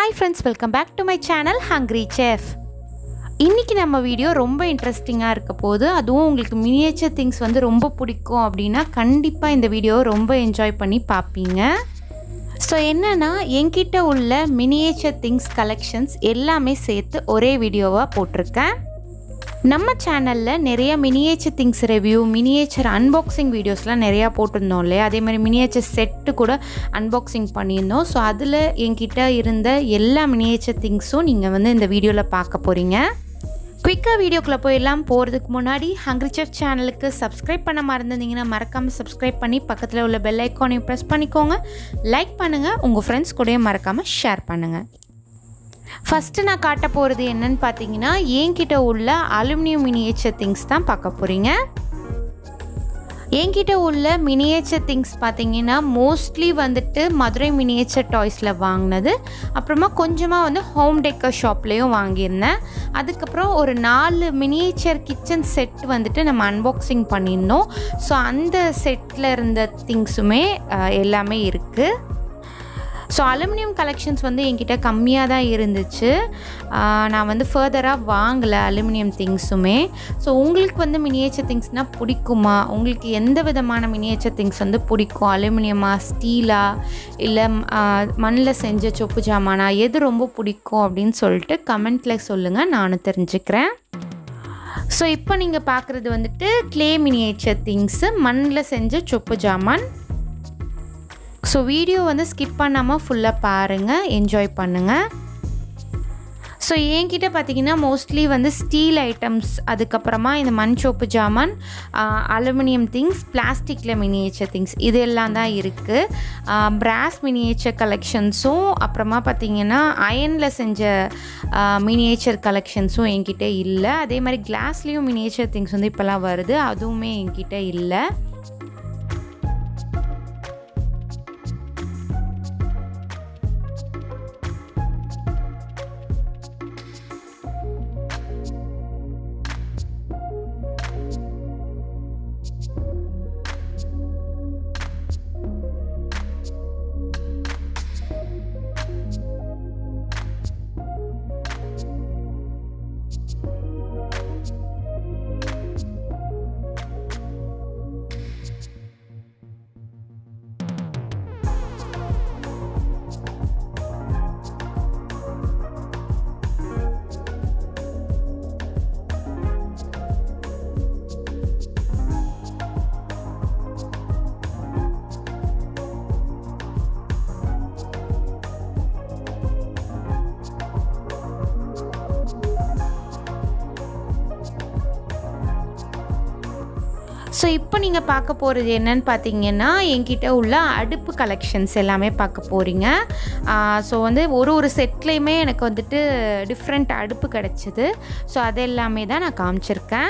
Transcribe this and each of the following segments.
hi friends welcome back to my channel hungry chef இன்றைக்கி நம்ம video ரொம்ப இன்ட்ரெஸ்டிங்காக இருக்க போது அதுவும் உங்களுக்கு மினியேச்சர் திங்ஸ் வந்து ரொம்ப பிடிக்கும் அப்படின்னா கண்டிப்பாக இந்த வீடியோவை ரொம்ப என்ஜாய் பண்ணி பார்ப்பீங்க ஸோ என்னென்னா என்கிட்ட உள்ள மினியேச்சர் திங்ஸ் கலெக்ஷன்ஸ் எல்லாமே சேர்த்து ஒரே வீடியோவாக போட்டிருக்கேன் நம்ம சேனலில் நிறைய miniature things review miniature unboxing வீடியோஸ்லாம் நிறையா போட்டிருந்தோம் இல்லையா அதே மாதிரி மினியேச்சர் செட்டு கூட அன்பாக்சிங் பண்ணியிருந்தோம் ஸோ அதில் என்கிட்ட இருந்த எல்லா மினியேச்சர் திங்ஸும் நீங்கள் வந்து இந்த வீடியோவில் பார்க்க போகிறீங்க குயிக்காக வீடியோக்குள்ளே போயெல்லாம் போகிறதுக்கு முன்னாடி ஹங்க்ரி செஃப் சேனலுக்கு சப்ஸ்கிரைப் பண்ண மறந்துருந்தீங்கன்னா மறக்காமல் சப்ஸ்கிரைப் பண்ணி பக்கத்தில் உள்ள பெல் ஐக்கானையும் ப்ரெஸ் பண்ணிக்கோங்க லைக் பண்ணுங்கள் உங்கள் ஃப்ரெண்ட்ஸ் கூடயும் மறக்காமல் ஷேர் பண்ணுங்கள் ஃபஸ்ட்டு நான் காட்ட போகிறது என்னன்னு பார்த்தீங்கன்னா என்கிட்ட உள்ள அலுமினியம் மினியேச்சர் திங்ஸ் தான் பார்க்க போகிறீங்க என்கிட்ட உள்ள மினியேச்சர் திங்ஸ் பார்த்தீங்கன்னா மோஸ்ட்லி வந்துட்டு மதுரை மினியேச்சர் டாய்ஸில் வாங்கினது அப்புறமா கொஞ்சமாக வந்து ஹோம் டெக்கர் ஷாப்லேயும் வாங்கியிருந்தேன் அதுக்கப்புறம் ஒரு நாலு மினியேச்சர் கிச்சன் செட் வந்துட்டு நம்ம அன்பாக்சிங் பண்ணியிருந்தோம் ஸோ அந்த செட்டில் இருந்த திங்ஸுமே எல்லாமே இருக்குது ஸோ அலுமினியம் கலெக்ஷன்ஸ் வந்து என்கிட்ட கம்மியாக தான் இருந்துச்சு நான் வந்து ஃபர்தராக வாங்கலை அலுமினியம் திங்ஸுமே ஸோ உங்களுக்கு வந்து மினியேச்சர் திங்ஸ்னால் பிடிக்குமா உங்களுக்கு எந்த விதமான மினியேச்சர் திங்ஸ் வந்து பிடிக்கும் அலுமினியமா ஸ்டீலா இல்லை மண்ணில் செஞ்ச சொப்பு ஜாமானா எது ரொம்ப பிடிக்கும் அப்படின்னு சொல்லிட்டு கமெண்ட்டில் சொல்லுங்கள் நானும் தெரிஞ்சுக்கிறேன் ஸோ இப்போ நீங்கள் பார்க்குறது வந்துட்டு க்ளே மினியேச்சர் திங்ஸு மண்ணில் செஞ்ச சொப்பு ஜாமான் ஸோ வீடியோ வந்து ஸ்கிப் பண்ணாமல் ஃபுல்லாக பாருங்கள் என்ஜாய் பண்ணுங்கள் ஸோ என்கிட்ட பார்த்தீங்கன்னா மோஸ்ட்லி வந்து ஸ்டீல் ஐட்டம்ஸ் அதுக்கப்புறமா இந்த மண் சோப்பு ஜாமான் அலுமினியம் திங்ஸ் பிளாஸ்டிக்கில் மினியேச்சர் திங்ஸ் இது எல்லாம் தான் இருக்குது பிராஸ் மினியேச்சர் கலெக்ஷன்ஸும் அப்புறமா பார்த்திங்கன்னா அயனில் செஞ்ச மினியேச்சர் கலெக்ஷன்ஸும் என்கிட்ட இல்லை அதே மாதிரி கிளாஸ்லேயும் மினியேச்சர் திங்ஸ் வந்து இப்போல்லாம் வருது அதுவுமே என்கிட்ட இல்லை ஸோ இப்போ நீங்கள் பார்க்க போகிறது என்னன்னு பார்த்தீங்கன்னா என்கிட்ட உள்ள அடுப்பு கலெக்ஷன்ஸ் எல்லாமே பார்க்க போகிறீங்க ஸோ வந்து ஒரு ஒரு செட்லேயுமே எனக்கு வந்துட்டு டிஃப்ரெண்ட் அடுப்பு கிடச்சிது ஸோ அது எல்லாமே தான் நான் காமிச்சிருக்கேன்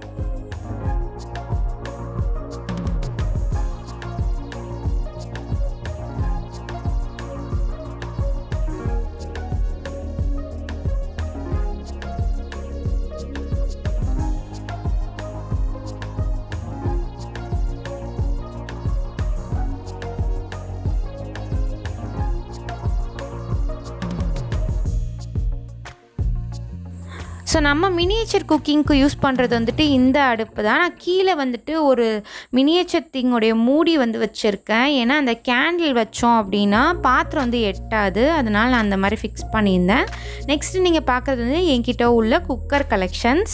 ஸோ நம்ம மினியேச்சர் குக்கிங்க்கு யூஸ் பண்ணுறது வந்துட்டு இந்த அடுப்பு தான் நான் கீழே வந்துட்டு ஒரு மினியேச்சர் திங்குடைய மூடி வந்து வச்சுருக்கேன் ஏன்னா அந்த கேண்டில் வச்சோம் அப்படின்னா பாத்திரம் வந்து எட்டாது அதனால் நான் அந்த மாதிரி ஃபிக்ஸ் பண்ணியிருந்தேன் நெக்ஸ்ட்டு நீங்கள் பார்க்குறது வந்து என்கிட்ட உள்ள குக்கர் கலெக்ஷன்ஸ்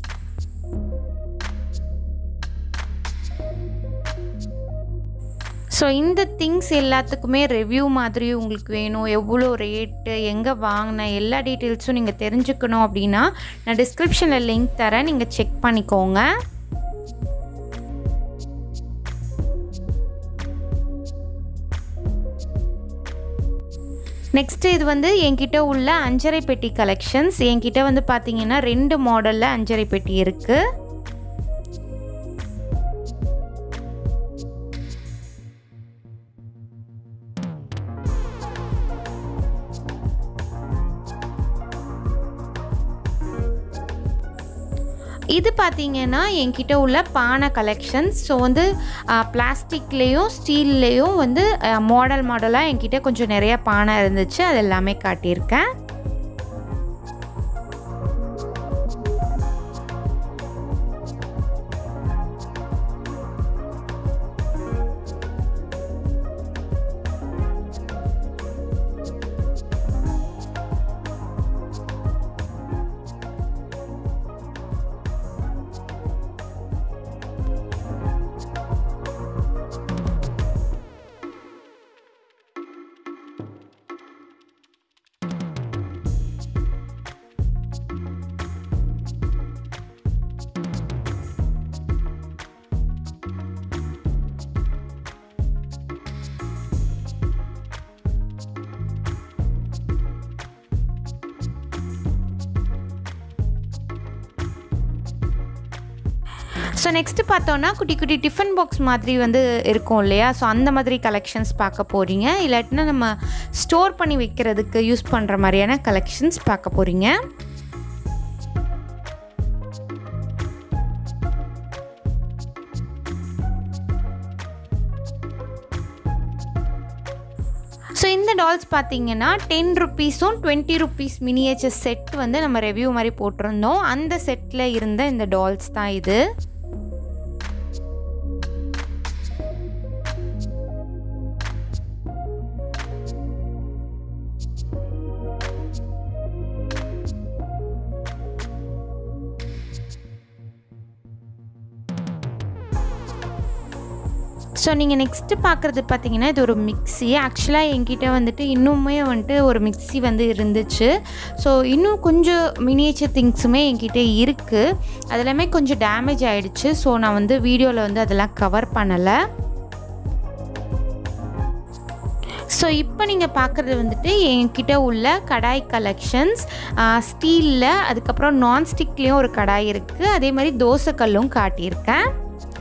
ஸோ இந்த திங்ஸ் எல்லாத்துக்குமே ரிவ்யூ மாதிரி உங்களுக்கு வேணும் எவ்வளோ ரேட்டு எங்கே வாங்கினேன் எல்லா டீட்டெயில்ஸும் நீங்கள் தெரிஞ்சுக்கணும் அப்படின்னா நான் டிஸ்கிரிப்ஷனில் லிங்க் தரேன் நீங்கள் செக் பண்ணிக்கோங்க நெக்ஸ்ட்டு இது வந்து என்கிட்ட உள்ள அஞ்சரை பெட்டி கலெக்ஷன்ஸ் என்கிட்ட வந்து பார்த்தீங்கன்னா ரெண்டு மாடலில் அஞ்சரை பெட்டி இருக்குது இது பார்த்தீங்கன்னா என்கிட்ட உள்ள பானை கலெக்ஷன்ஸ் ஸோ வந்து பிளாஸ்டிக்லேயும் ஸ்டீல்லையும் வந்து மாடல் மாடலாக என்கிட்ட கொஞ்சம் நிறைய பானை இருந்துச்சு அது எல்லாமே காட்டியிருக்கேன் ஸோ நெக்ஸ்ட்டு பார்த்தோன்னா குட்டி குட்டி டிஃபன் பாக்ஸ் மாதிரி வந்து இருக்கும் இல்லையா ஸோ அந்த மாதிரி கலெக்ஷன்ஸ் பார்க்க போகிறீங்க இல்லாட்டினா நம்ம ஸ்டோர் பண்ணி வைக்கிறதுக்கு யூஸ் பண்ணுற மாதிரியான கலெக்ஷன்ஸ் பார்க்க போகிறீங்க ஸோ இந்த டால்ஸ் பார்த்தீங்கன்னா டென் ருப்பீஸும் டுவெண்ட்டி ருப்பீஸ் மினியேச்சர் செட் வந்து நம்ம ரெவ்யூ மாதிரி போட்டிருந்தோம் அந்த செட்டில் இருந்த இந்த டால்ஸ் தான் இது ஸோ நீங்கள் நெக்ஸ்ட்டு பார்க்குறது பார்த்தீங்கன்னா இது ஒரு மிக்ஸி ஆக்சுவலாக என்கிட்ட வந்துட்டு இன்னுமே வந்துட்டு ஒரு மிக்ஸி வந்து இருந்துச்சு ஸோ இன்னும் கொஞ்சம் மினியேச்சர் திங்ஸுமே என்கிட்ட இருக்குது அதெல்லாமே கொஞ்சம் டேமேஜ் ஆகிடுச்சு ஸோ நான் வந்து வீடியோவில் வந்து அதெல்லாம் கவர் பண்ணலை ஸோ இப்போ நீங்கள் பார்க்குறது வந்துட்டு என்கிட்ட உள்ள கடாய் கலெக்ஷன்ஸ் ஸ்டீலில் அதுக்கப்புறம் நான்ஸ்டிக்லேயும் ஒரு கடாய் இருக்குது அதே மாதிரி தோசைக்கல்லும் காட்டியிருக்கேன்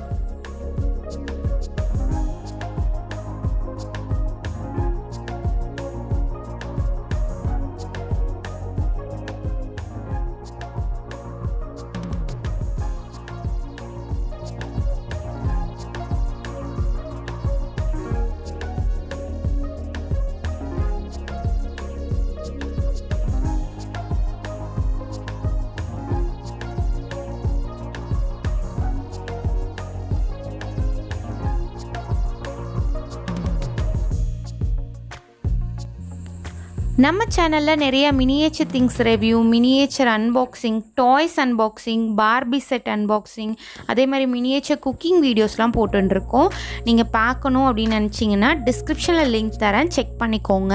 நம்ம சேனலில் நிறைய miniature things review miniature unboxing toys unboxing Barbie set unboxing அதே மாதிரி மினியேச்சர் குக்கிங் வீடியோஸ்லாம் போட்டுருக்கோம் நீங்கள் பார்க்கணும் அப்படின்னு நினச்சிங்கன்னா டிஸ்கிரிப்ஷனில் லிங்க் தரேன் செக் பண்ணிக்கோங்க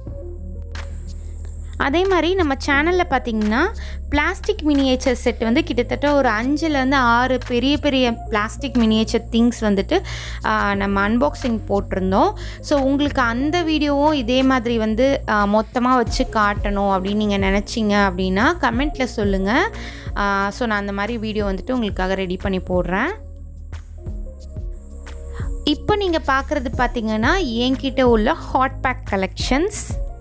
அதே மாதிரி நம்ம சேனலில் பார்த்தீங்கன்னா பிளாஸ்டிக் மினியேச்சர் செட் வந்து கிட்டத்தட்ட ஒரு அஞ்சுலேருந்து ஆறு பெரிய பெரிய பிளாஸ்டிக் மினியேச்சர் திங்ஸ் வந்துட்டு ஆ, நம்ம அன்பாக்சிங் போட்டிருந்தோம் ஸோ உங்களுக்கு அந்த வீடியோவும் இதே மாதிரி வந்து மொத்தமாக வச்சு காட்டணும் அப்படின்னு நீங்கள் நினச்சிங்க அப்படின்னா கமெண்ட்டில் சொல்லுங்கள் ஸோ நான் அந்த மாதிரி வீடியோ வந்துட்டு உங்களுக்காக ரெடி பண்ணி போடுறேன் இப்போ நீங்கள் பார்க்குறது பார்த்தீங்கன்னா என்கிட்ட உள்ள ஹாட் பேக் கலெக்ஷன்ஸ்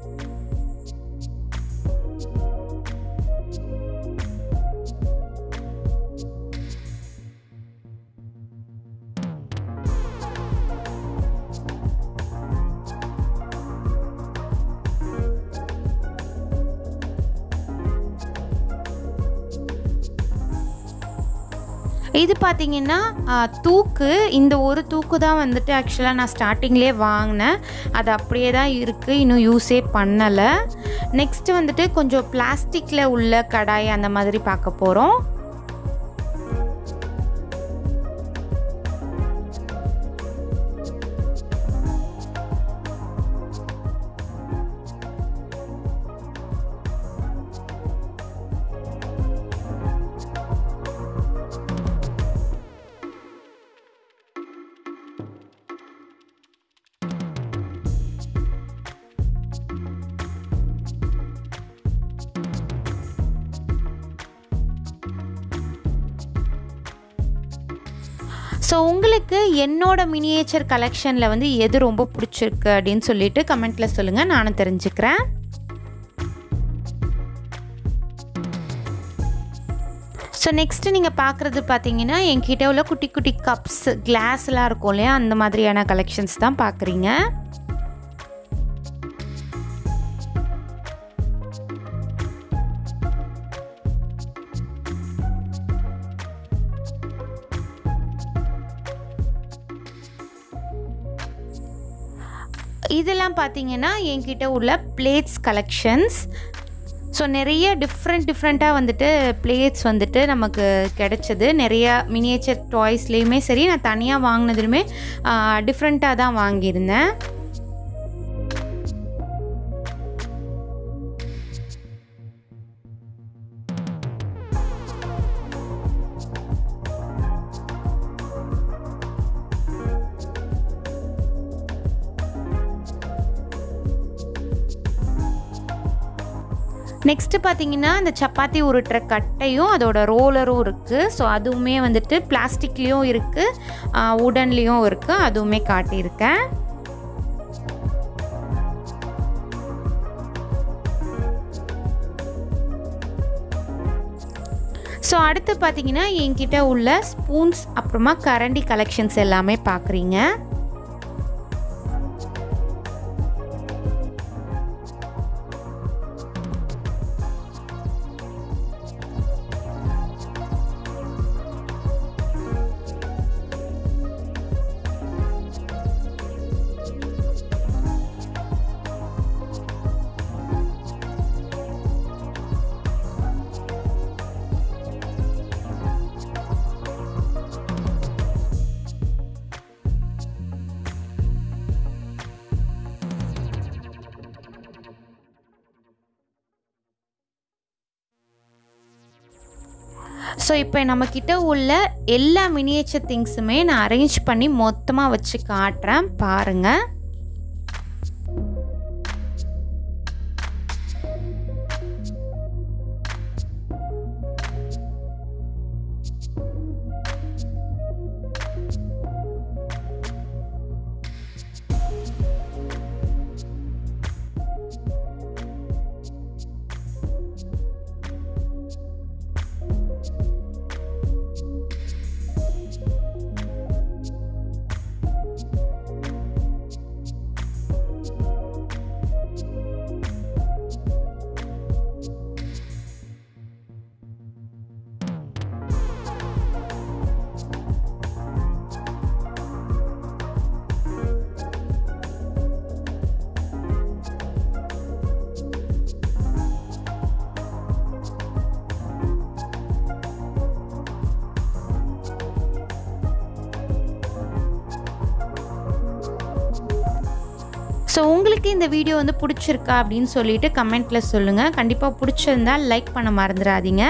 இது பார்த்தீங்கன்னா ஆ, தூக்கு இந்த ஒரு தூக்கு தான் வந்துட்டு ஆக்சுவலாக நான் ஸ்டார்டிங்லேயே வாங்கினேன் அது அப்படியே தான் இருக்குது இன்னும் யூஸே பண்ணலை நெக்ஸ்ட்டு வந்துட்டு கொஞ்சம் பிளாஸ்டிக்கில் உள்ள கடாய் அந்த மாதிரி பார்க்க போகிறோம் ஸோ உங்களுக்கு என்னோட மினியேச்சர் கலெக்ஷனில் வந்து எது ரொம்ப பிடிச்சிருக்கு அப்படின்னு சொல்லிட்டு கமெண்ட்டில் சொல்லுங்கள் நானும் தெரிஞ்சுக்கிறேன் ஸோ ஸோ நெக்ஸ்ட்டு நீங்கள் பார்க்குறது பார்த்தீங்கன்னா என்கிட்ட உள்ள குட்டி குட்டி கப்ஸ் கிளாஸ்லாம் இருக்கும் இல்லையா அந்த மாதிரியான கலெக்ஷன்ஸ் தான் பார்க்குறீங்க இதெல்லாம் பார்த்தீங்கன்னா என்கிட்ட உள்ள பிளேட்ஸ் கலெக்ஷன்ஸ் ஸோ நிறைய டிஃப்ரெண்ட் டிஃப்ரெண்ட்டாக வந்துட்டு பிளேட்ஸ் வந்துட்டு நமக்கு கிடைச்சது நிறைய மினியேச்சர் டாய்ஸ்லேயுமே சரி நான் தனியாக வாங்கினதுலுமே டிஃப்ரெண்ட்டாக தான் வாங்கியிருந்தேன் நெக்ஸ்ட்டு பார்த்தீங்கன்னா இந்த சப்பாத்தி உருட்டுற கட்டையும் அதோட ரோலரும் இருக்குது ஸோ அதுவுமே வந்துட்டு பிளாஸ்டிக்லேயும் இருக்குது உடன்லேயும் இருக்குது அதுவுமே காட்டியிருக்கேன் ஸோ அடுத்து பார்த்தீங்கன்னா என்கிட்ட உள்ள ஸ்பூன்ஸ் அப்புறமா கரண்டி கலெக்ஷன்ஸ் எல்லாமே பார்க்குறீங்க ஸோ இப்போ நம்மக்கிட்ட உள்ள எல்லா மினியேச்சர் திங்ஸுமே நான் அரேஞ்ச் பண்ணி மொத்தமாக வச்சு காட்டுறேன் பாருங்கள் ஸோ உங்களுக்கு இந்த வீடியோ வந்து பிடிச்சிருக்கா அப்படின்னு சொல்லிட்டு கமெண்ட்டில் சொல்லுங்கள் கண்டிப்பாக பிடிச்சிருந்தா லைக் பண்ண மறந்துடாதீங்க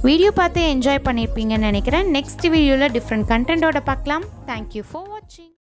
வீடியோ பார்த்து என்ஜாய் பண்ணியிருப்பீங்கன்னு நினைக்கிறேன் நெக்ஸ்ட் வீடியோவில் டிஃப்ரெண்ட் கண்டென்ட்டோட பார்க்கலாம் தேங்க்யூ ஃபார் வாட்சிங்